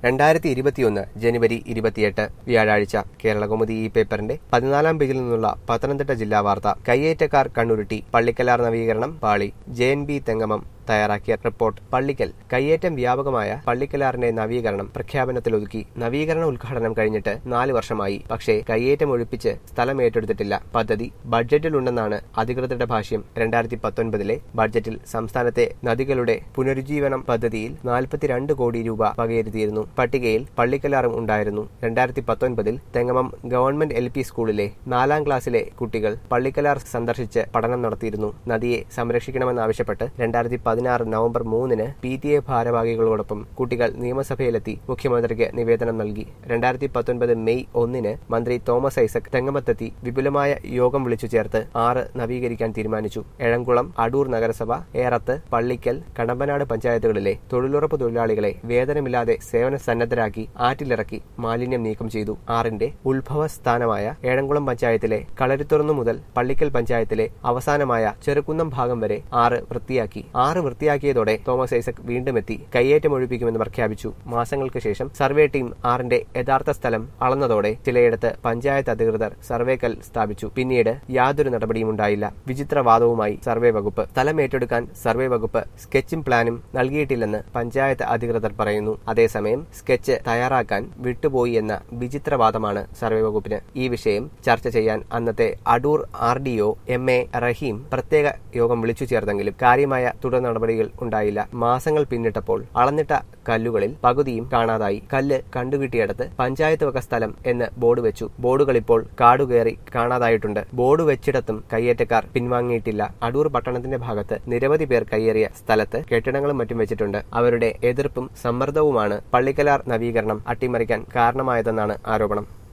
രണ്ടായിരത്തി ഇരുപത്തിയൊന്ന് ജനുവരി ഇരുപത്തിയെട്ട് വ്യാഴാഴ്ച കേരളകൗമുദി ഈ പേപ്പറിന്റെ പതിനാലാം പേജിൽ നിന്നുള്ള പത്തനംതിട്ട ജില്ലാ വാർത്ത കയ്യേറ്റക്കാർ കണ്ണുരുട്ടി പള്ളിക്കലാർ നവീകരണം പാളി ജെ എൻ ബി തെങ്ങമം തയ്യാറാക്കിയ റിപ്പോർട്ട് പള്ളിക്കൽ കയ്യേറ്റം വ്യാപകമായ പള്ളിക്കലാറിന്റെ നവീകരണം പ്രഖ്യാപനത്തിലൊതുക്കി നവീകരണ ഉദ്ഘാടനം കഴിഞ്ഞിട്ട് നാല് വർഷമായി പക്ഷേ കയ്യേറ്റം ഒഴിപ്പിച്ച് സ്ഥലം ഏറ്റെടുത്തിട്ടില്ല പദ്ധതി ബഡ്ജറ്റിലുണ്ടെന്നാണ് അധികൃതരുടെ ഭാഷ്യം രണ്ടായിരത്തി പത്തൊൻപതിലെ ബഡ്ജറ്റിൽ സംസ്ഥാനത്തെ നദികളുടെ പുനരുജ്ജീവനം പദ്ധതിയിൽ നാൽപ്പത്തിരണ്ട് കോടി രൂപ വകയിരുത്തിയിരുന്നു പട്ടികയിൽ പള്ളിക്കലാറും ഉണ്ടായിരുന്നു രണ്ടായിരത്തി പത്തൊൻപതിൽ തെങ്ങമം ഗവൺമെന്റ് എൽ പി സ്കൂളിലെ നാലാം ക്ലാസ്സിലെ കുട്ടികൾ പള്ളിക്കലാർ സന്ദർശിച്ച് പഠനം നടത്തിയിരുന്നു നദിയെ സംരക്ഷിക്കണമെന്നാവശ്യപ്പെട്ട് രണ്ടായിരത്തി പതിനാറ് നവംബർ മൂന്നിന് പി ടി എ ഭാരവാഹികളോടൊപ്പം കുട്ടികൾ നിയമസഭയിലെത്തി മുഖ്യമന്ത്രിക്ക് നിവേദനം നൽകി രണ്ടായിരത്തി പത്തൊൻപത് മെയ് ഒന്നിന് മന്ത്രി തോമസ് ഐസക് തെങ്ങമത്തെത്തി വിപുലമായ യോഗം വിളിച്ചു ചേർത്ത് ആറ് നവീകരിക്കാൻ തീരുമാനിച്ചു എഴംകുളം അടൂർ നഗരസഭ ഏറത്ത് പള്ളിക്കൽ കടമ്പനാട് പഞ്ചായത്തുകളിലെ തൊഴിലുറപ്പ് തൊഴിലാളികളെ വേതനമില്ലാതെ സേവന സന്നദ്ധരാക്കി ആറ്റിലിറക്കി മാലിന്യം നീക്കം ചെയ്തു ആറിന്റെ ഉത്ഭവ സ്ഥാനമായ ഏഴംകുളം പഞ്ചായത്തിലെ കളരിത്തുറന്നു മുതൽ പള്ളിക്കൽ പഞ്ചായത്തിലെ അവസാനമായ ചെറുക്കുന്നം ഭാഗം വരെ ആറ് വൃത്തിയാക്കി ആറ് വൃത്തിയാക്കിയതോടെ തോമസ് ഐസക് വീണ്ടും എത്തി കയ്യേറ്റം ഒഴിപ്പിക്കുമെന്ന് പ്രഖ്യാപിച്ചു മാസങ്ങൾക്ക് ശേഷം സർവേ ടീം ആറിന്റെ യഥാർത്ഥ സ്ഥലം അളന്നതോടെ ചിലയിടത്ത് പഞ്ചായത്ത് അധികൃതർ സർവേക്കൽ സ്ഥാപിച്ചു പിന്നീട് യാതൊരു നടപടിയും ഉണ്ടായില്ല വിചിത്രവാദവുമായി സർവേ വകുപ്പ് സ്ഥലം ഏറ്റെടുക്കാൻ സർവേ വകുപ്പ് സ്കെച്ചും പ്ലാനും നൽകിയിട്ടില്ലെന്ന് പഞ്ചായത്ത് അധികൃതർ പറയുന്നു അതേസമയം സ്കെച്ച് തയ്യാറാക്കാൻ വിട്ടുപോയി എന്ന വിചിത്രവാദമാണ് സർവേ വകുപ്പിന് ഈ വിഷയം ചർച്ച ചെയ്യാൻ അന്നത്തെ Adoor R D O M A Rahim പ്രത്യേക യോഗം വിളിച്ചു ചേർത്തെങ്കിലും കാര്യമായ തുടർ നടപടികൾ ഉണ്ടായില്ല മാസങ്ങൾ പിന്നിട്ടപ്പോൾ അളന്നിട്ട കല്ലുകളിൽ പകുതിയും കാണാതായി കല്ല് കണ്ടുകിട്ടിയിടത്ത് പഞ്ചായത്ത് വക സ്ഥലം എന്ന് ബോർഡ് വെച്ചു ബോർഡുകൾ ഇപ്പോൾ കാടുകയറി കാണാതായിട്ടുണ്ട് ബോർഡ് വെച്ചിടത്തും കയ്യേറ്റക്കാർ പിൻവാങ്ങിയിട്ടില്ല അടൂർ പട്ടണത്തിന്റെ ഭാഗത്ത് നിരവധി പേർ കയ്യേറിയ സ്ഥലത്ത് കെട്ടിടങ്ങളും മറ്റും വെച്ചിട്ടുണ്ട് അവരുടെ എതിർപ്പും സമ്മർദ്ദവുമാണ് പള്ളിക്കലാർ നവീകരണം അട്ടിമറിക്കാൻ കാരണമായതെന്നാണ് ആരോപണം